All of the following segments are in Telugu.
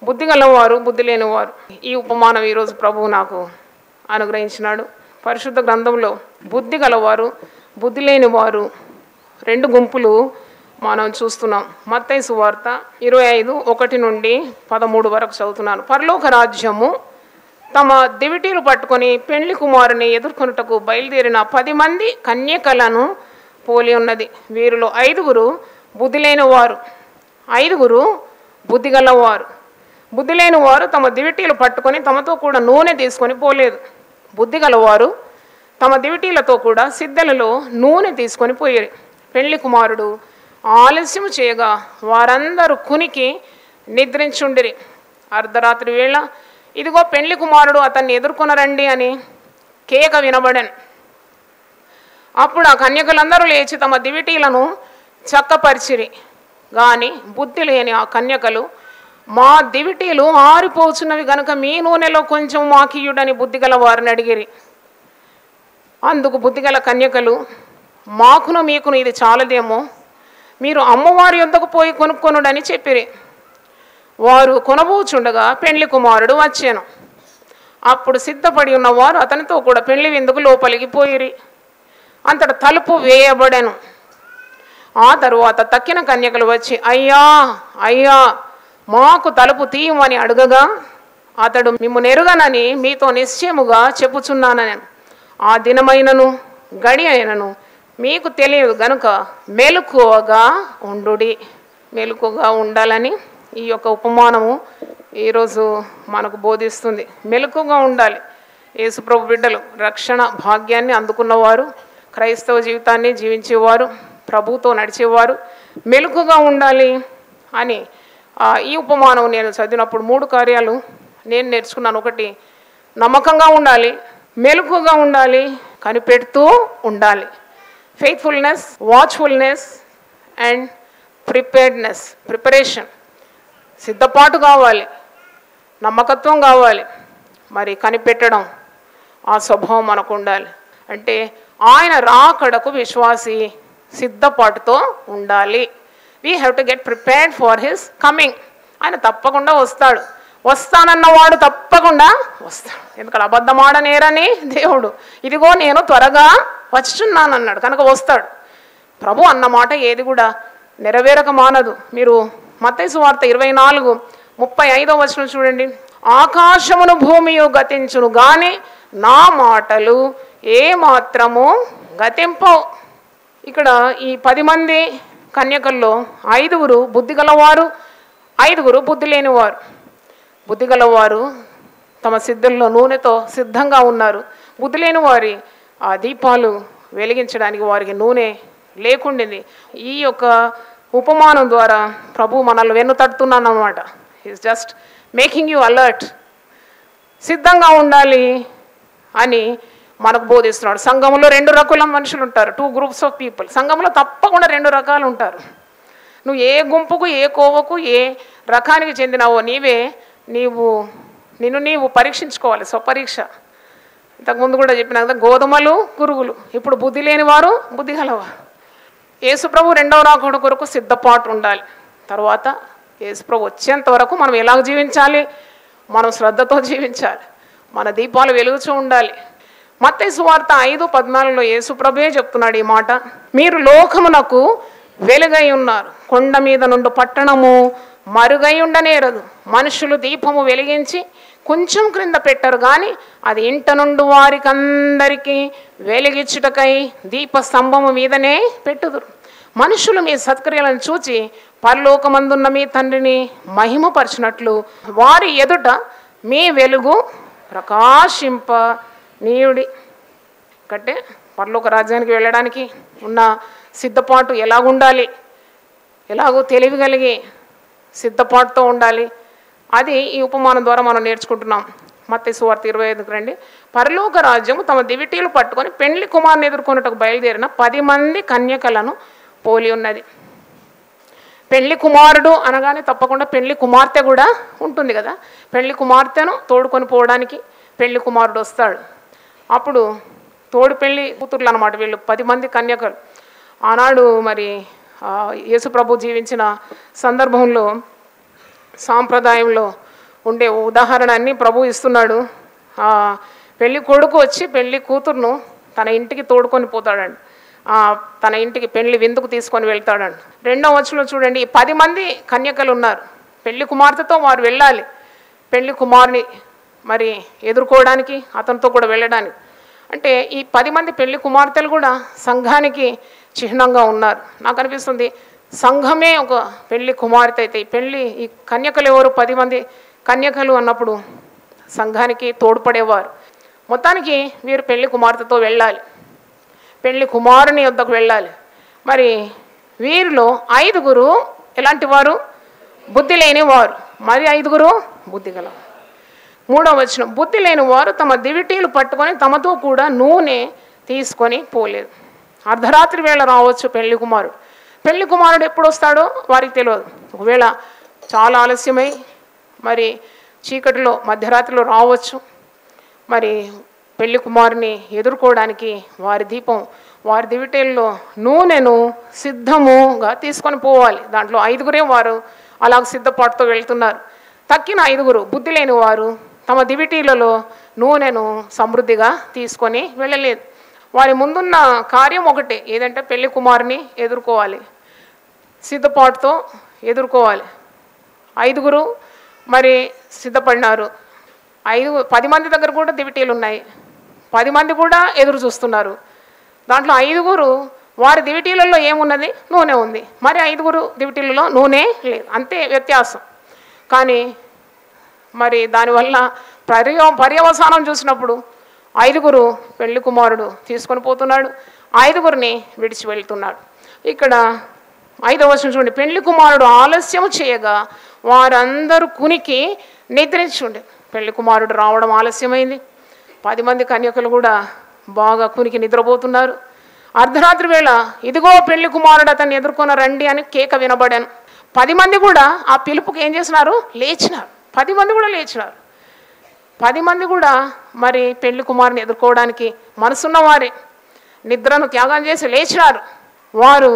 బుద్ధి గలవారు బుద్ధి లేనివారు ఈ ఉపమానం ఈరోజు ప్రభువు నాకు అనుగ్రహించినాడు పరిశుద్ధ గ్రంథంలో బుద్ధి గలవారు బుద్ధి లేనివారు రెండు గుంపులు మనం చూస్తున్నాం మత్తయి సువార్త ఇరవై ఐదు ఒకటి నుండి పదమూడు వరకు చదువుతున్నాను పరలోక రాజ్యము తమ దివిటీలు పట్టుకొని పెళ్లి కుమారుని ఎదుర్కొనుటకు బయలుదేరిన పది మంది కన్యకలను పోలి ఉన్నది వీరిలో ఐదుగురు బుద్ధి లేని వారు ఐదుగురు బుద్ధి గలవారు బుద్ధి లేని వారు తమ దివిటీలు పట్టుకొని తమతో కూడా నూనె తీసుకొని పోలేదు బుద్ధి గలవారు తమ దివిటీలతో కూడా సిద్ధలలో నూనె తీసుకొని పోయేది పెళ్లి కుమారుడు ఆలస్యము చేయగా వారందరూ కునికి నిద్రించుండిరి అర్ధరాత్రి వేళ ఇదిగో పెళ్లి కుమారుడు అతన్ని ఎదుర్కొనరండి అని కేక వినబడను అప్పుడు ఆ కన్యకలందరూ లేచి తమ దివిటీలను చక్కపరిచిరి గాని బుద్ధి లేని ఆ కన్యకలు మా దివిటీలు ఆరిపోచున్నవి గనుక మీ నూనెలో కొంచెం మాకియుడని బుద్ధిగల వారిని అడిగిరి అందుకు బుద్ధిగల కన్యకలు మాకును మీకును ఇది చాలదేమో మీరు అమ్మవారి యొద్దకు పోయి కొనుక్కొనుడని చెప్పిరి వారు కొనబోచుండగా పెళ్లి కుమారుడు వచ్చాను అప్పుడు సిద్ధపడి ఉన్నవారు అతనితో కూడా పెళ్లి విందుకు లోపలికి పోయిరి అంతట తలుపు వేయబడెను ఆ తరువాత తక్కిన కన్యకలు వచ్చి అయ్యా అయ్యా మాకు తలుపు తీయమని అడగగా అతడు మిమ్ము నెరుగనని మీతో నిశ్చయముగా చెప్పుచున్నానని ఆ దినమైనను గడి అయినను మీకు తెలియదు గనుక మెలకువగా ఉండుడి మెలకుగా ఉండాలని ఈ యొక్క ఉపమానము ఈరోజు మనకు బోధిస్తుంది మెలకుగా ఉండాలి యేసుప్రభు బిడ్డలు రక్షణ భాగ్యాన్ని అందుకున్నవారు క్రైస్తవ జీవితాన్ని జీవించేవారు ప్రభుతో నడిచేవారు మెలకుగా ఉండాలి అని ఆ, ఈ ఉపమానం నేను చదివినప్పుడు మూడు కార్యాలు నేను నేర్చుకున్నాను ఒకటి నమ్మకంగా ఉండాలి మెలకుగా ఉండాలి కనిపెడుతూ ఉండాలి faithfulness watchfulness and preparedness preparation సిద్ధపాటు కావాలి నమ్మకత్వం కావాలి మరి కనిపెట్టడం ఆ స్వభావం మనకు ఉండాలి అంటే ఆయన రాకడకు విశ్వాసి సిద్ధపాటుతో ఉండాలి we have to get prepared for his coming ఆయన తప్పకుండా వస్తాడు వస్తానన్నవాడు తప్పకుండా వస్తాడు ఎందుకంటే అబద్ధమాడనేరని దేవుడు ఇదిగో నేను త్వరగా వచ్చున్నాను అన్నాడు కనుక వస్తాడు ప్రభు అన్న మాట ఏది కూడా నెరవేరక మానదు మీరు మత్తయి వార్త ఇరవై నాలుగు ముప్పై ఐదో వచనం చూడండి ఆకాశమును భూమియు గతించును గాని నా మాటలు ఏ మాత్రము గతింపవు ఇక్కడ ఈ పది మంది కన్యకల్లో ఐదుగురు బుద్ధి గలవారు ఐదుగురు బుద్ధి లేనివారు బుద్ధి గలవారు తమ సిద్ధుల్లో నూనెతో సిద్ధంగా ఉన్నారు బుద్ధి లేని వారి ఆ దీపాలు వెలిగించడానికి వారికి నూనె లేకుండింది ఈ యొక్క ఉపమానం ద్వారా ప్రభు మనల్ని వెన్ను తడుతున్నాను అనమాట is just making you alert సిద్ధంగా ఉండాలి అని మనకు బోధిస్తున్నాడు సంఘంలో రెండు రకాల మనుషులు ఉంటారు టూ గ్రూప్స్ ఆఫ్ పీపుల్ సంఘంలో తప్పకుండా రెండు రకాలు ఉంటారు నువ్వు ఏ గుంపుకు ఏ కోవకు ఏ రకానికి చెందినావో నీవే నీవు నిన్ను నీవు పరీక్షించుకోవాలి స్వపరీక్ష ఇంతకుముందు కూడా చెప్పిన కదా గోధుమలు గురుగులు ఇప్పుడు బుద్ధి లేని వారు బుద్ధి గలవారు యేసుప్రభు రెండవ రాకడ కొరకు సిద్ధపాటు ఉండాలి తర్వాత యేసుప్రభు వచ్చేంత వరకు మనం ఎలాగ జీవించాలి మనం శ్రద్ధతో జీవించాలి మన దీపాలు వెలుగుచూ ఉండాలి మత్తయి సువార్త ఐదు పద్నాలుగులో యేసుప్రభే చెప్తున్నాడు ఈ మాట మీరు లోకమునకు వెలుగై ఉన్నారు కొండ మీద నుండి పట్టణము మరుగై ఉండనేరదు మనుషులు దీపము వెలిగించి కొంచెం క్రింద పెట్టరు కానీ అది ఇంట నుండి వారికందరికీ వెలిగించుటకై దీప స్తంభము మీదనే పెట్టుదురు మనుషులు మీ సత్క్రియలను చూచి పరలోకమందున్న మీ తండ్రిని మహిమపరచినట్లు వారి ఎదుట మీ వెలుగు ప్రకాశింప నీయుడి కట్టే పరలోక రాజ్యానికి వెళ్ళడానికి ఉన్న సిద్ధపాటు ఎలాగుండాలి ఎలాగో తెలివి కలిగి సిద్ధపాటుతో ఉండాలి అది ఈ ఉపమానం ద్వారా మనం నేర్చుకుంటున్నాం మత్తి సువార్త ఇరవై ఐదుకు రండి పరలోక రాజ్యము తమ దివిటీలు పట్టుకొని పెండ్లి కుమారుని ఎదుర్కొన్నట్టుకు బయలుదేరిన పది మంది కన్యకలను పోలి ఉన్నది పెళ్లి కుమారుడు అనగానే తప్పకుండా పెళ్లి కుమార్తె కూడా ఉంటుంది కదా పెళ్లి కుమార్తెను తోడుకొని పోవడానికి పెళ్లి కుమారుడు వస్తాడు అప్పుడు తోడు పెళ్లి కూతుర్లు అనమాట వీళ్ళు పది మంది కన్యకలు ఆనాడు మరి ఆ, యేసుప్రభు జీవించిన సందర్భంలో సాంప్రదాయంలో ఉండే ఉదాహరణ అన్ని ప్రభు ఇస్తున్నాడు ఆ, పెళ్లి కొడుకు వచ్చి పెళ్లి కూతురును తన ఇంటికి తోడుకొని పోతాడండి ఆ, తన ఇంటికి పెళ్లి విందుకు తీసుకొని వెళ్తాడండి రెండో వచ్చులో చూడండి ఈ పది మంది కన్యకలు ఉన్నారు పెళ్లి కుమార్తెతో వారు వెళ్ళాలి పెళ్లి కుమారుని మరి ఎదుర్కోవడానికి అతనితో కూడా వెళ్ళడానికి అంటే ఈ పది మంది పెళ్లి కుమార్తెలు కూడా సంఘానికి చిహ్నంగా ఉన్నారు నాకు అనిపిస్తుంది సంఘమే ఒక పెళ్లి కుమార్తె అయితే ఈ పెళ్లి ఈ కన్యకలు ఎవరు పది మంది కన్యకలు అన్నప్పుడు సంఘానికి తోడ్పడేవారు మొత్తానికి వీరు పెళ్లి కుమార్తెతో వెళ్ళాలి పెళ్లి కుమారుని వద్దకు వెళ్ళాలి మరి వీరిలో ఐదుగురు ఎలాంటి వారు బుద్ధి లేని వారు మరి ఐదుగురు బుద్ధి గల మూడవ వచనం బుద్ధి లేని వారు తమ దివిటీలు పట్టుకొని తమతో కూడా నూనె తీసుకొని పోలేదు అర్ధరాత్రి వేళ రావచ్చు పెళ్లి కుమారుడు పెళ్లి కుమారుడు ఎప్పుడు వస్తాడో వారికి తెలియదు ఒకవేళ చాలా ఆలస్యమై మరి చీకటిలో మధ్యరాత్రిలో రావచ్చు మరి పెళ్లి కుమారుని ఎదుర్కోవడానికి వారి దీపం వారి దివిటేల్లో నూనెను సిద్ధముగా తీసుకొని పోవాలి దాంట్లో ఐదుగురే వారు అలాగ సిద్ధపాటుతో వెళ్తున్నారు తక్కిన ఐదుగురు బుద్ధి లేని వారు తమ దివిటీలలో నూనెను సమృద్ధిగా తీసుకొని వెళ్ళలేదు వారి ముందున్న కార్యం ఒకటే ఏదంటే పెళ్లి కుమారుని ఎదుర్కోవాలి సిద్ధపాటుతో ఎదుర్కోవాలి ఐదుగురు మరి సిద్ధపడినారు ఐదు పది మంది దగ్గర కూడా దివిటీలు ఉన్నాయి పది మంది కూడా ఎదురు చూస్తున్నారు దాంట్లో ఐదుగురు వారి దివిటీలలో ఏమున్నది నూనె ఉంది మరి ఐదుగురు దివిటీలలో నూనె లేదు అంతే వ్యత్యాసం కానీ మరి దానివల్ల పర్య పర్యవసానం చూసినప్పుడు ఐదుగురు పెళ్లి కుమారుడు తీసుకొని పోతున్నాడు ఐదుగురిని విడిచి వెళ్తున్నాడు ఇక్కడ ఐదవ వచనం చూడండి పెళ్లి కుమారుడు ఆలస్యం చేయగా వారందరూ కునికి నిద్రించుండే పెళ్లి కుమారుడు రావడం ఆలస్యమైంది పది మంది కన్యకలు కూడా బాగా కునికి నిద్రపోతున్నారు అర్ధరాత్రి వేళ ఇదిగో పెళ్లి కుమారుడు అతన్ని ఎదుర్కొన్న రండి అని కేక వినబడాను పది మంది కూడా ఆ పిలుపుకి ఏం చేసినారు లేచినారు పది మంది కూడా లేచినారు పది మంది కూడా మరి పెళ్లి కుమారుని ఎదుర్కోవడానికి మనసున్న వారే నిద్రను త్యాగం చేసి లేచినారు వారు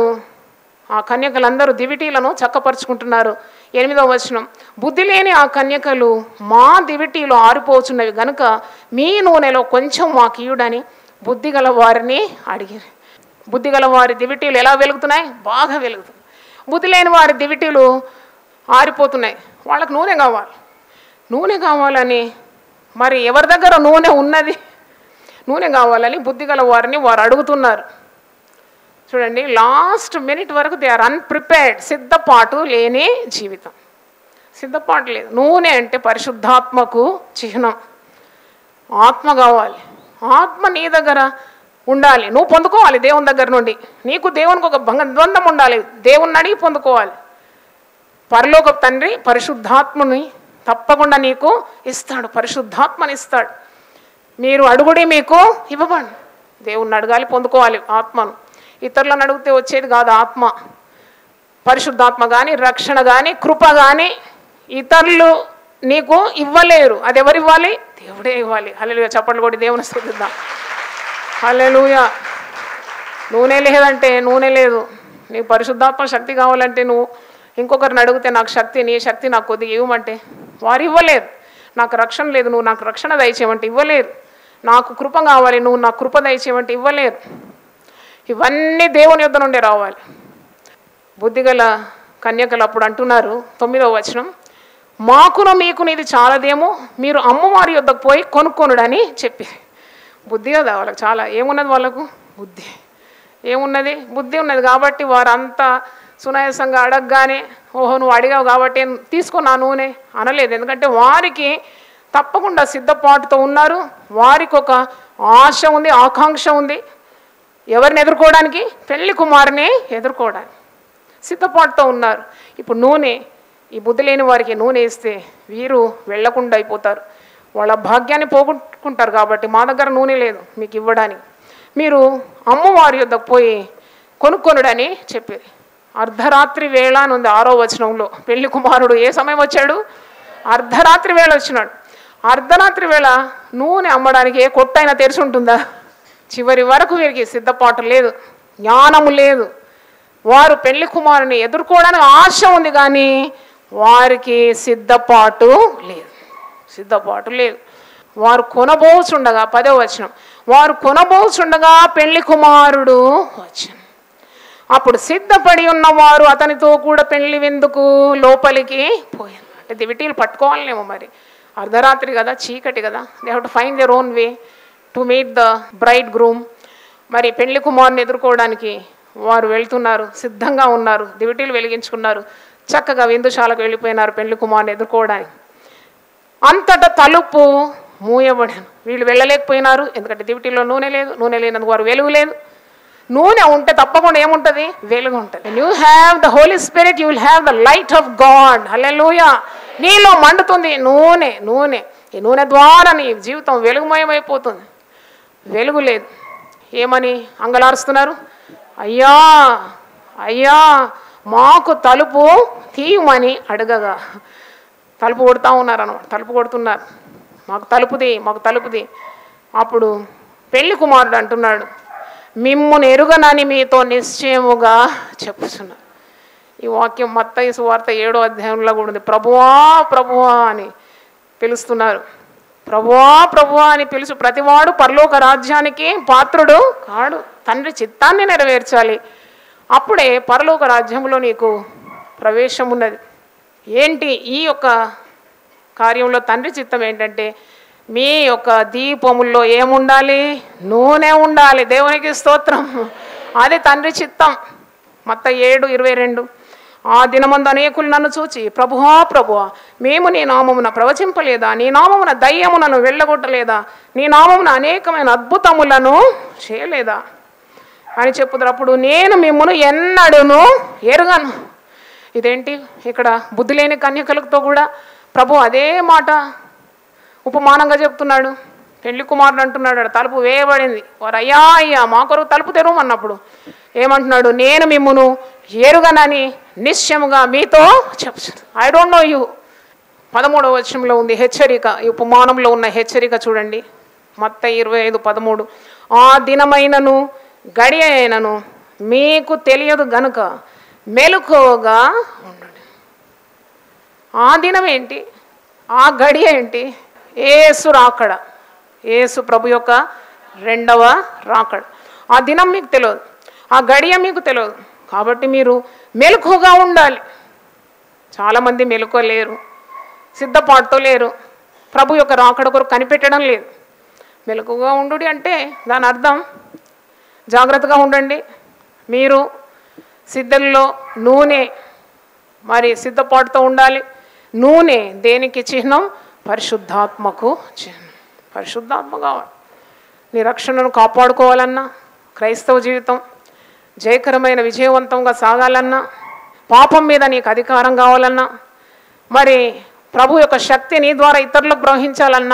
ఆ కన్యకలందరూ దివిటీలను చక్కపరుచుకుంటున్నారు ఎనిమిదవ వచనం బుద్ధి లేని ఆ కన్యకలు మా దివిటీలు ఆరిపోచున్నవి గనుక మీ నూనెలో కొంచెం మాకు ఇయుడని బుద్ధి గల వారిని అడిగారు బుద్ధి గల వారి దివిటీలు ఎలా వెలుగుతున్నాయి బాగా వెలుగుతున్నాయి బుద్ధి లేని వారి దివిటీలు ఆరిపోతున్నాయి వాళ్ళకు నూనె కావాలి నూనె కావాలని మరి ఎవరి దగ్గర నూనె ఉన్నది నూనె కావాలని బుద్ధి గల వారిని వారు అడుగుతున్నారు చూడండి లాస్ట్ మినిట్ వరకు దే ఆర్ అన్ప్రిపేర్డ్ సిద్ధపాటు లేని జీవితం సిద్ధపాటు లేదు నూనె అంటే పరిశుద్ధాత్మకు చిహ్నం ఆత్మ కావాలి ఆత్మ నీ దగ్గర ఉండాలి నువ్వు పొందుకోవాలి దేవుని దగ్గర నుండి నీకు దేవునికి ఒక భంగ ద్వంద్వం ఉండాలి దేవుణ్ణి అడిగి పొందుకోవాలి పరలోక తండ్రి పరిశుద్ధాత్మని తప్పకుండా నీకు ఇస్తాడు పరిశుద్ధాత్మని ఇస్తాడు మీరు అడుగుడి మీకు ఇవ్వబండి దేవుణ్ణి అడగాలి పొందుకోవాలి ఆత్మను ఇతరులను అడిగితే వచ్చేది కాదు ఆత్మ పరిశుద్ధాత్మ కానీ రక్షణ కానీ కృప కానీ ఇతరులు నీకు ఇవ్వలేరు అది ఎవరు ఇవ్వాలి దేవుడే ఇవ్వాలి హల్లెలూయా చప్పట్లు కొట్టి దేవుని స్థుతిద్దాం హల్లెలూయా నూనె లేదంటే నూనె లేదు నీకు పరిశుద్ధాత్మ శక్తి కావాలంటే నువ్వు ఇంకొకరిని అడిగితే నాకు శక్తి నీ శక్తి నాకు కొద్దిగా ఇవ్వమంటే వారు ఇవ్వలేదు నాకు రక్షణ లేదు నువ్వు నాకు రక్షణ దయచేయమంటే ఇవ్వలేరు నాకు కృప కావాలి నువ్వు నాకు కృప దయచేయమంటే ఇవ్వలేరు ఇవన్నీ దేవుని యొద్ద నుండే రావాలి బుద్ధిగల కన్యకలు అప్పుడు అంటున్నారు తొమ్మిదవ వచనం మాకును మీకును ఇది చాలదేమో మీరు అమ్మవారి యొద్దకు పోయి కొనుక్కొనుడని చెప్పి బుద్ధి కదా వాళ్ళకి చాలా ఏమున్నది వాళ్ళకు బుద్ధి ఏమున్నది బుద్ధి ఉన్నది కాబట్టి వారంతా సునాయాసంగా అడగగానే ఓహో నువ్వు అడిగావు కాబట్టి తీసుకో నా నూనె అనలేదు ఎందుకంటే వారికి తప్పకుండా సిద్ధపాటుతో ఉన్నారు వారికి ఒక ఆశ ఉంది ఆకాంక్ష ఉంది ఎవరిని ఎదుర్కోవడానికి పెళ్లి కుమారుని ఎదుర్కోవడానికి సిద్ధపాటుతో ఉన్నారు ఇప్పుడు నూనె ఈ బుద్ధి లేని వారికి నూనె ఇస్తే వీరు వెళ్లకుండా అయిపోతారు వాళ్ళ భాగ్యాన్ని పోగొట్టుకుంటారు కాబట్టి మా దగ్గర నూనె లేదు మీకు ఇవ్వడానికి మీరు అమ్మవారి యొద్దకు పోయి కొనుక్కొనుడని చెప్పారు అర్ధరాత్రి వేళ అని ఉంది ఆరో వచనంలో పెళ్లి కుమారుడు ఏ సమయం వచ్చాడు అర్ధరాత్రి వేళ వచ్చినాడు అర్ధరాత్రి వేళ నూనె అమ్మడానికి ఏ కొట్టైనా తెరిచి ఉంటుందా చివరి వరకు వీరికి సిద్ధపాటు లేదు జ్ఞానము లేదు వారు పెళ్లి కుమారుని ఎదుర్కోవడానికి ఆశ ఉంది కానీ వారికి సిద్ధపాటు లేదు సిద్ధపాటు లేదు వారు కొనబోచుండగా పదో వచనం వారు కొనబోచుండగా పెళ్లి కుమారుడు వచ్చాను అప్పుడు సిద్ధపడి ఉన్నవారు అతనితో కూడా పెళ్లి విందుకు లోపలికి పోయారు అంటే దివిటీలు పట్టుకోవాలనేమో మరి అర్ధరాత్రి కదా చీకటి కదా they have to find their own way to meet the bridegroom మరి పెళ్లి కుమారుని ఎదుర్కోవడానికి వారు వెళ్తున్నారు సిద్ధంగా ఉన్నారు దివిటీలు వెలిగించుకున్నారు చక్కగా విందుశాలకు వెళ్ళిపోయినారు పెళ్లి కుమారుని ఎదుర్కోవడానికి అంతటా తలుపు మూయబడాను వీళ్ళు వెళ్ళలేకపోయినారు ఎందుకంటే దివిటీలో నూనె లేదు నూనె లేనందుకు వారు వెలుగు లేదు నూనె ఉంటే తప్పకుండా ఏముంటుంది వెలుగు ఉంటుంది you have the Holy Spirit you will have the light of God hallelujah నీలో మండుతుంది నూనె నూనె ఈ నూనె ద్వారా నీ జీవితం వెలుగుమయమైపోతుంది వెలుగు లేదు ఏమని అంగలారుస్తున్నారు అయ్యా అయ్యా మాకు తలుపు తీయమని అడగగా తలుపు కొడుతూ ఉన్నారు అనమాట తలుపు కొడుతున్నారు మాకు తలుపుది మాకు తలుపుది అప్పుడు పెళ్లి కుమారుడు అంటున్నాడు మిమ్మును ఎరుగనని మీతో నిశ్చయముగా చెప్పుచున్నారు ఈ వాక్యం మత్తయి సువార్త ఏడో అధ్యాయంలో కూడా ఉంది ప్రభువా ప్రభువా అని పిలుస్తున్నారు ప్రభువా ప్రభువా అని పిలుచు ప్రతివాడు పరలోక రాజ్యానికి పాత్రుడు కాడు తండ్రి చిత్తాన్ని నెరవేర్చాలి అప్పుడే పరలోక రాజ్యంలో నీకు ప్రవేశం ఉన్నది ఏంటి ఈ యొక్క కార్యంలో తండ్రి చిత్తం ఏంటంటే మీ యొక్క దీపముల్లో ఏముండాలి నూనె ఉండాలి దేవునికి స్తోత్రం అది తండ్రి చిత్తం మత్త ఏడు ఇరవై రెండు ఆ దినమందు అనేకులు నన్ను చూచి ప్రభువా ప్రభువా మేము నీ నామమున ప్రవచింపలేదా నీ నామమున దయ్యమునను వెళ్ళగొట్టలేదా నీ నామమున అనేకమైన అద్భుతములను చేయలేదా అని చెప్పుదురు అప్పుడు నేను మిమ్మను ఎన్నడును ఎరుగను ఇదేంటి ఇక్కడ బుద్ధి లేని కన్యకలతో కూడా ప్రభు అదే మాట ఉపమానంగా చెప్తున్నాడు పెళ్లి కుమారుడు అంటున్నాడు ఆడ తలుపు వేయబడింది వారు అయ్యా అయ్యా మా కొరకు తలుపు తెరవమన్నప్పుడు ఏమంటున్నాడు నేను మిమ్మును ఎరుగనని నిశ్చయముగా మీతో చెప్తాను ఐ డోంట్ నో యూ పదమూడవ వచనంలో ఉంది హెచ్చరిక ఈ ఉపమానంలో ఉన్న హెచ్చరిక చూడండి మత్త ఇరవై ఐదు పదమూడు ఆ దినమైనను గడియ అయినను మీకు తెలియదు గనుక మెలకువగా ఉండండి ఆ దినం ఏంటి ఆ గడియ ఏంటి ఏసు రాకడ ఏసు ప్రభు యొక్క రెండవ రాకడ ఆ దినం మీకు తెలియదు ఆ గడియ మీకు తెలియదు కాబట్టి మీరు మెలకువగా ఉండాలి చాలామంది మెలకువలేరు సిద్ధపాటుతో లేరు ప్రభు యొక్క రాకడ కొరకు కనిపెట్టడం లేదు మెలకుగా ఉండు అంటే దాని అర్థం జాగ్రత్తగా ఉండండి మీరు సిద్ధంలో నూనె మరి సిద్ధపాటుతో ఉండాలి నూనె దేనికి చిహ్నం పరిశుద్ధాత్మకు చిహ్నం పరిశుద్ధాత్మ కావాలి నీ రక్షణను కాపాడుకోవాలన్నా క్రైస్తవ జీవితం జయకరమైన విజయవంతంగా సాగాలన్నా పాపం మీద నీకు అధికారం కావాలన్నా మరి ప్రభు యొక్క శక్తి నీ ద్వారా ఇతరులకు ప్రవహించాలన్నా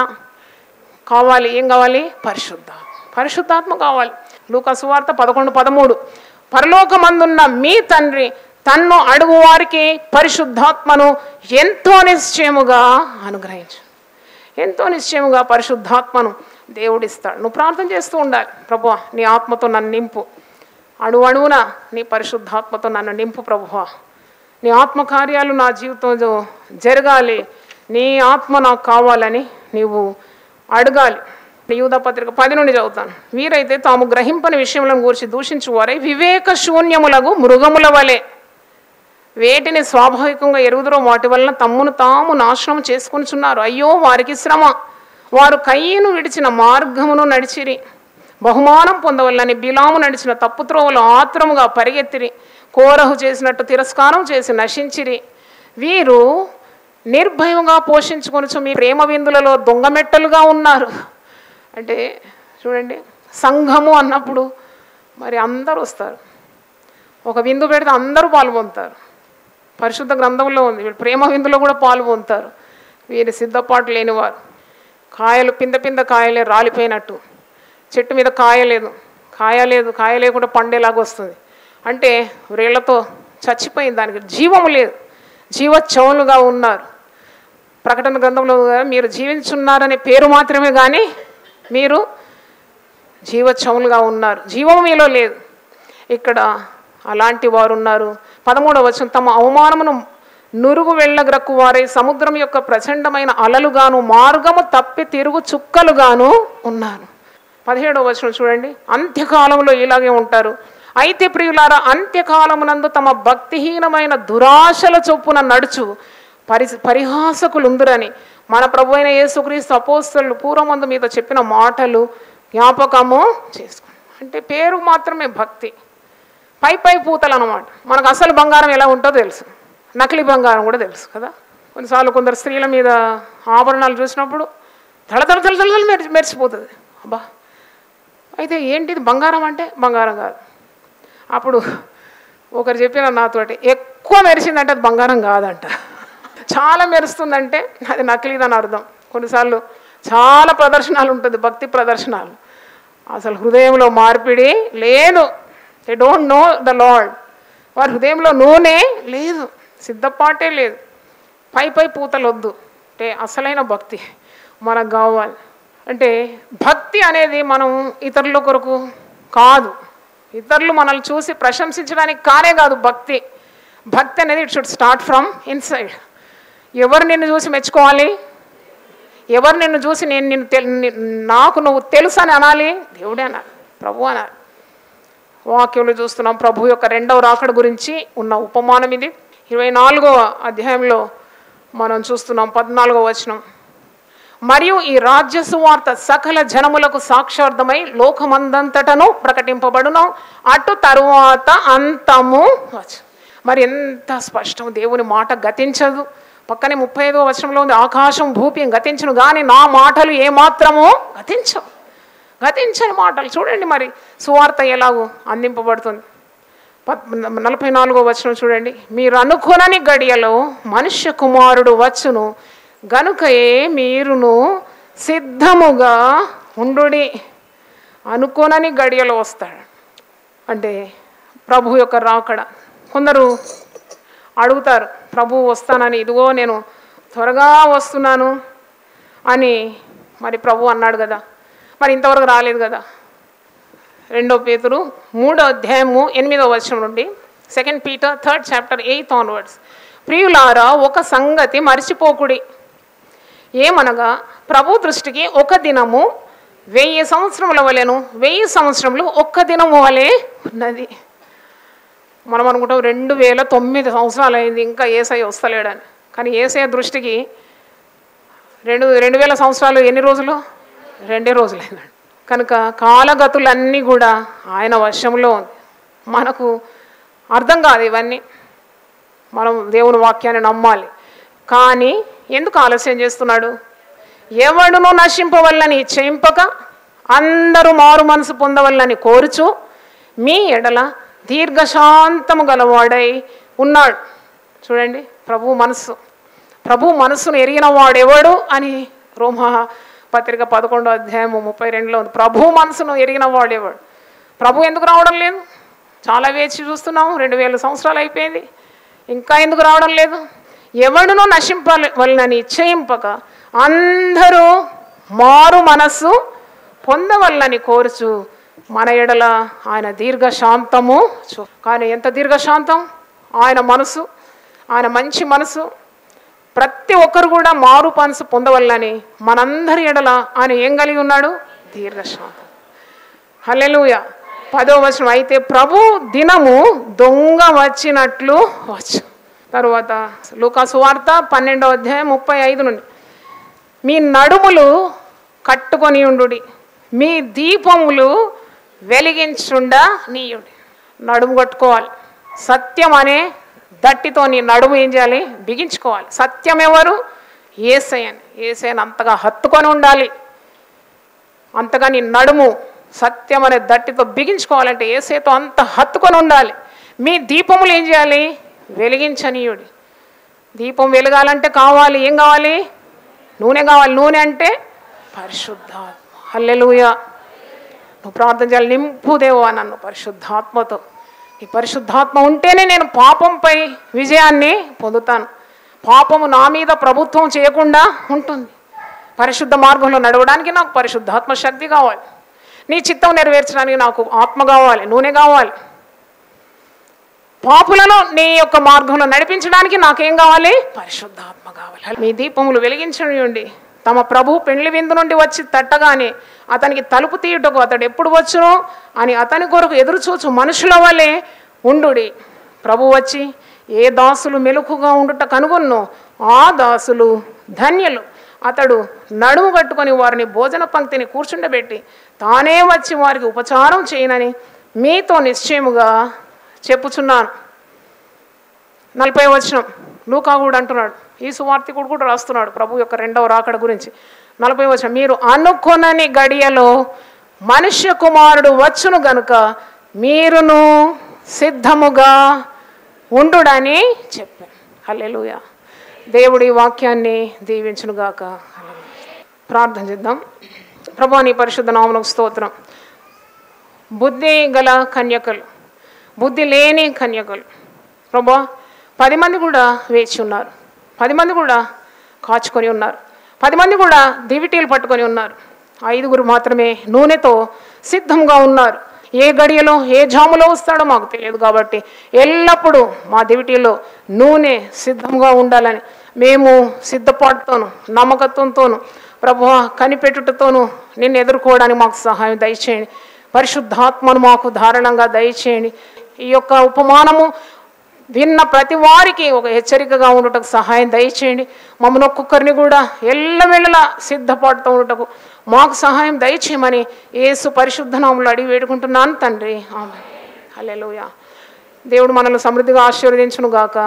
కావాలి ఏం కావాలి పరిశుద్ధ పరిశుద్ధాత్మ కావాలి లూకా సువార్త పదకొండు పదమూడు పరలోకమందున్న మీ తండ్రి తన్ను అడుగు వారికి పరిశుద్ధాత్మను ఎంతో నిశ్చయముగా అనుగ్రహించు ఎంతో నిశ్చయముగా పరిశుద్ధాత్మను దేవుడిస్తాడు నువ్వు ప్రార్థన చేస్తూ ఉండాలి ప్రభు నీ ఆత్మతో నన్ను నింపు అణు అణువున నీ పరిశుద్ధాత్మతో నన్ను నింపు ప్రభువా నీ ఆత్మకార్యాలు నా జీవితంలో జరగాలి నీ ఆత్మ నాకు కావాలని నీవు అడగాలి యూదా పత్రిక పది నుండి చదువుతాను వీరైతే తాము గ్రహింపని విషయములను గురించి దూషించువారై వివేక శూన్యములకు మృగముల వలె వేటిని స్వాభావికంగా ఎరుగుదరో వాటి వలన తమ్మును తాము నాశనం చేసుకొనిచున్నారు అయ్యో వారికి శ్రమ వారు కయ్యను విడిచిన మార్గమును నడిచిరి బహుమానం పొందవల్లని బిలాము నడిచిన తప్పుత్రోవలు ఆత్రముగా పరిగెత్తిరి కోరహు చేసినట్టు తిరస్కారం చేసి నశించిరి వీరు నిర్భయముగా పోషించుకొనచ్చు మీ ప్రేమ విందులలో దొంగమెట్టలుగా ఉన్నారు అంటే చూడండి సంఘము అన్నప్పుడు మరి అందరూ వస్తారు ఒక విందు పెడితే అందరూ పాల్గొంటారు పరిశుద్ధ గ్రంథంలో ఉంది వీళ్ళు ప్రేమ విందులో కూడా పాల్గొంటారు వీరి సిద్ధపాటు లేనివారు కాయలు పింద పింద కాయలే రాలిపోయినట్టు చెట్టు మీద కాయ లేదు కాయ లేదు కాయ లేకుండా పండేలాగా వస్తుంది అంటే వీళ్ళతో చచ్చిపోయింది దానికి జీవము లేదు జీవచ్చవులుగా ఉన్నారు ప్రకటన గ్రంథంలో కూడా మీరు జీవించున్నారనే పేరు మాత్రమే కానీ మీరు జీవచ్చవులుగా ఉన్నారు జీవం మీలో లేదు ఇక్కడ అలాంటి వారు ఉన్నారు పదమూడవ వచనం తమ అవమానమును నురుగు వెళ్ళగ్రక్కు వారే సముద్రం యొక్క ప్రచండమైన అలలుగాను మార్గము తప్పి తిరుగు చుక్కలుగాను ఉన్నారు పదిహేడవ వచనం చూడండి అంత్యకాలంలో ఇలాగే ఉంటారు అయితే ప్రియులారా అంత్యకాలమునందు తమ భక్తిహీనమైన దురాశల చొప్పున నడుచు పరి పరిహాసకులుందురని మన ప్రభు అయిన యేసుక్రీస్తు అపోస్తలు పూర్వమందు మీద చెప్పిన మాటలు జ్ఞాపకము చేసుకో అంటే పేరు మాత్రమే భక్తి పై పై పూతలు అనమాట మనకు అసలు బంగారం ఎలా ఉంటుందో తెలుసు నకిలీ బంగారం కూడా తెలుసు కదా కొన్నిసార్లు కొందరు స్త్రీల మీద ఆభరణాలు చూసినప్పుడు తల తల తల తల మెరిచి మెరిసిపోతుంది అబ్బా అయితే ఏంటిది బంగారం అంటే బంగారం కాదు అప్పుడు ఒకరు చెప్పిన నాతోటి ఎక్కువ మెరిసిందంటే అది బంగారం కాదంట చాలా మెరుస్తుందంటే అది నకిలీదని అర్థం కొన్నిసార్లు చాలా ప్రదర్శనలు ఉంటుంది భక్తి ప్రదర్శనలు అసలు హృదయంలో మార్పిడి లేదు they don't know the Lord వారి హృదయంలో నూనె లేదు సిద్ధపాటే లేదు పై పై పూతలు వద్దు అంటే అసలైన భక్తి మనకు కావాలి అంటే భక్తి అనేది మనం ఇతరుల కొరకు కాదు ఇతరులు మనల్ని చూసి ప్రశంసించడానికి కానే కాదు భక్తి భక్తి అనేది it should start from inside ఎవరు నిన్ను చూసి మెచ్చుకోవాలి ఎవరు నిన్ను చూసి నేను నిన్ను తెలు ని- నాకు నువ్వు తెలుసు అని అనాలి దేవుడే అనాలి ప్రభు అనాలి వాక్యంలో చూస్తున్నాం ప్రభు యొక్క రెండవ రాకడ గురించి ఉన్న ఉపమానం ఇది ఇరవై నాలుగవ అధ్యాయంలో మనం చూస్తున్నాం పద్నాలుగవ వచనం మరియు ఈ రాజ్య సువార్త సకల జనములకు సాక్షార్థమై లోకమందంతటను ప్రకటింపబడును అటు తరువాత అంతము వచ్చు మరి ఎంత స్పష్టం దేవుని మాట గతించదు పక్కనే ముప్పై ఐదవ వచనంలో ఉంది ఆకాశం భూపి గతించను కానీ నా మాటలు ఏమాత్రము గతించవు గతించని మాటలు చూడండి మరి సువార్త ఎలాగో అందింపబడుతుంది పద్ నలభై నాలుగో వచనం చూడండి మీరు అనుకోనని గడియలో మనుష్య కుమారుడు వచ్చును గనుకయే మీరును సిద్ధముగా ఉండుడి అనుకోనని గడియలో వస్తాడు అంటే ప్రభు యొక్క రాకడ కొందరు అడుగుతారు ప్రభు వస్తానని ఇదిగో నేను త్వరగా వస్తున్నాను అని మరి ప్రభు అన్నాడు కదా మరి ఇంతవరకు రాలేదు కదా రెండో పేతురు మూడో అధ్యాయము ఎనిమిదో వచనం నుండి second Peter third chapter eighth onwards ప్రియులారా ఒక సంగతి మర్చిపోకుడి ఏమనగా ప్రభు దృష్టికి ఒక దినము వెయ్యి సంవత్సరముల వలెను వెయ్యి సంవత్సరములు ఒక్క దినము వలె ఉన్నది మనం అనుకుంటాం రెండు వేల తొమ్మిది సంవత్సరాలు అయింది ఇంకా ఏసఐ వస్తలేడని కానీ ఏసఐ దృష్టికి రెండు రెండు వేల సంవత్సరాలు ఎన్ని రోజులు రెండే రోజులైందండి కనుక కాలగతులన్నీ కూడా ఆయన వశంలో ఉంది మనకు అర్థం కాదు ఇవన్నీ మనం దేవుని వాక్యాన్ని నమ్మాలి కానీ ఎందుకు ఆలస్యం చేస్తున్నాడు ఎవడును నశింపవల్లని చేయింపక అందరూ మారు మనసు పొందవల్లని కోరుచు మీ ఎడల దీర్ఘశాంతము గలవాడై ఉన్నాడు చూడండి ప్రభు మనస్సు ప్రభు మనస్సును ఎరిగిన వాడెవడు అని రోమా పత్రిక పదకొండో అధ్యాయము ముప్పై రెండులో ఉంది ప్రభు మనసును ఎరిగిన వాడెవడు ప్రభు ఎందుకు రావడం లేదు చాలా వేచి చూస్తున్నాము రెండు వేల సంవత్సరాలు అయిపోయింది ఇంకా ఎందుకు రావడం లేదు ఎవడునో నశింపవలనని ఇచ్చేయింపక అందరూ మారు మనస్సు పొందవల్లని కోరుచు మన ఎడల ఆయన దీర్ఘశాంతము చూ కానీ ఎంత దీర్ఘశాంతం ఆయన మనసు ఆయన మంచి మనసు ప్రతి ఒక్కరు కూడా మారు మనసు పొందవల్లని మనందరి ఎడల ఆయన ఏం కలిగి ఉన్నాడు దీర్ఘశాంతం హల్లెలూయ పదో వచనం అయితే ప్రభు దినము దొంగ వచ్చినట్లు వచ్చు తరువాత లూకాసు వార్త పన్నెండో అధ్యాయం ముప్పై ఐదు నుండి మీ నడుములు కట్టుకొని ఉండుడి మీ దీపములు వెలిగించుండ నీయుడి నడుము కట్టుకోవాలి సత్యం అనే దట్టితో నీ నడుము ఏం చేయాలి బిగించుకోవాలి సత్యం ఎవరు ఏసయ్యని ఏసయ్యని అంతగా హత్తుకొని ఉండాలి అంతగా నీ నడుము సత్యం అనే దట్టితో బిగించుకోవాలంటే ఏసేతో అంత హత్తుకొని ఉండాలి మీ దీపములు ఏం చేయాలి వెలిగించనీయుడి దీపం వెలగాలంటే కావాలి ఏం కావాలి నూనె కావాలి నూనె అంటే పరిశుద్ధాత్మ హల్లెలూయా నువ్వు ప్రార్థన చేయాలి నింపు దేవా నన్ను పరిశుద్ధాత్మతో ఈ పరిశుద్ధాత్మ ఉంటేనే నేను పాపంపై విజయాన్ని పొందుతాను పాపము నా మీద ప్రభుత్వం చేయకుండా ఉంటుంది పరిశుద్ధ మార్గంలో నడవడానికి నాకు పరిశుద్ధాత్మ శక్తి కావాలి నీ చిత్తం నెరవేర్చడానికి నాకు ఆత్మ కావాలి నూనె కావాలి పాపులను నీ యొక్క మార్గంలో నడిపించడానికి నాకేం కావాలి పరిశుద్ధాత్మ కావాలి మీ దీపములు వెలిగించండి తమ ప్రభు పెండ్లి విందు నుండి వచ్చి తట్టగానే అతనికి తలుపు తీయుటకు అతడు ఎప్పుడు వచ్చునో అని అతని కొరకు ఎదురు చూచు మనుషుల వలె ఉండుడి ప్రభు వచ్చి ఏ దాసులు మెలుకుగా ఉండుట కనుగొన్నో ఆ దాసులు ధన్యులు అతడు నడుము కట్టుకొని వారిని భోజన పంక్తిని కూర్చుండబెట్టి తానే వచ్చి వారికి ఉపచారం చేయనని మీతో నిశ్చయముగా చెప్పుచున్నాను నలభై వచనం లూకా కూడా అంటున్నాడు ఈ సువార్తికుడు కూడా రాస్తున్నాడు ప్రభు యొక్క రెండవ రాకడ గురించి నలభై వచనం మీరు అనుకొనని గడియలో మనుష్య కుమారుడు వచ్చును గనుక మీరును సిద్ధముగా ఉండుడని చెప్పాను హల్లెలూయ దేవుడి వాక్యాన్ని దీవించునుగాక హల్లెలూయా. ప్రార్థన చేద్దాం ప్రభా నీ పరిశుద్ధ నామనకు స్తోత్రం బుద్ధి గల కన్యకలు బుద్ధి లేని కన్యకలు ప్రభా పది మంది కూడా వేచి ఉన్నారు పది మంది కూడా కాచుకొని ఉన్నారు పది మంది కూడా దివిటీలు పట్టుకొని ఉన్నారు ఐదుగురు మాత్రమే నూనెతో సిద్ధంగా ఉన్నారు ఏ గడియలో ఏ జాములో వస్తాడో మాకు తెలియదు కాబట్టి ఎల్లప్పుడూ మా దివిటీలో నూనె సిద్ధంగా ఉండాలని మేము సిద్ధపాటుతోను నమ్మకత్వంతోను ప్రభు కనిపెట్టుటతోనూ నిన్ను ఎదుర్కోవడానికి మాకు సహాయం దయచేయండి పరిశుద్ధాత్మను మాకు ధారణంగా దయచేయండి ఈ యొక్క ఉపమానము విన్న ప్రతి వారికి ఒక హెచ్చరికగా ఉండటకు సహాయం దయచేయండి మమ్మల్ని ఒక్కొక్కరిని కూడా ఎల్లవెళ్ళలా సిద్ధపడుతూ ఉండటకు మాకు సహాయం దయచేయమని యేసు పరిశుద్ధ నామంలో అడిగి వేడుకుంటున్నాను తండ్రి ఆమె హల్లెలూయ దేవుడు మనల్ని సమృద్ధిగా ఆశీర్వదించును గాక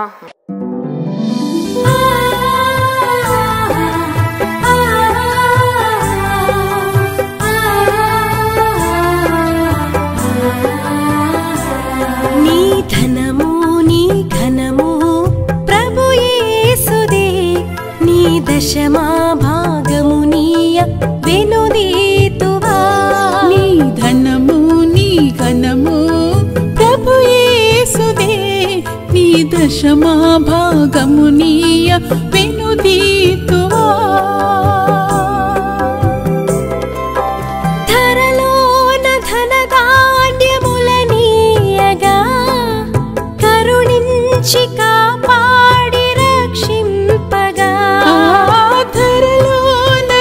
నీ ధనము నీ ఘనము ప్రభు యేసుదే నీ దశమా భాగము నీయ వెనుదీతువా నీ ధనము నీ ఘనము ప్రభు యేసుదే నీ దశమా భాగము నీయ వెనుదీతువా ధరలోన ధనధాన్యములనీయగా కరుణించి కాపాడి రక్షింపగా ఆధరలోన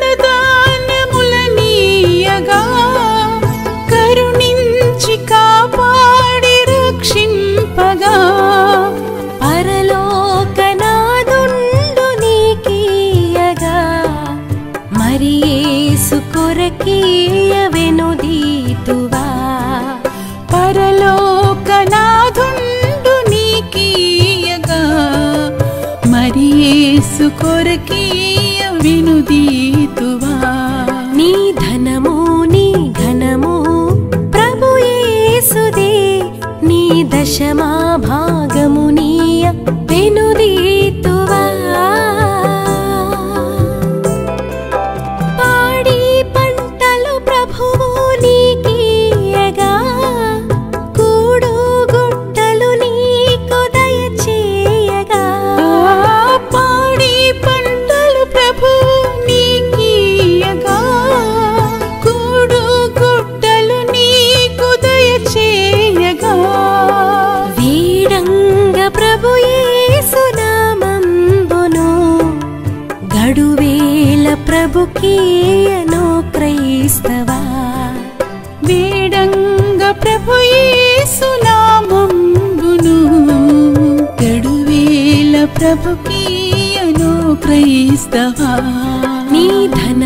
ధనధాన్యములనీయగా కరుణించి కాపాడి రక్షింపగా పరలోకనాదుండు నీకీయగా మరి యేసు కొరకీయ వెనుదీతువా పరలోకనాథుండు నీకీయగా మరి యేసు కొరకీయ వినుదీతువా నీ ధనము నీ ఘనము ప్రభు యేసుదే నీ దశమా భాగము నీయ వెనుదీతువా పాడి పంటలు ప్రభువు నీకీయగా కూడు గుట్టలు నీకు దయచేయగా ఆ పాడి పంటలు ప్రభు నీకీయగా కూడు గుట్టలు నీకు దయచేయగా వీడంగ ప్రభు యేసునామంబును గడువేల ప్రభుకీయను క్రైస్తవా వేడంగ ప్రభు యేసునామంబును గడువేల ప్రభుకీయను క్రైస్తవా నీ ధన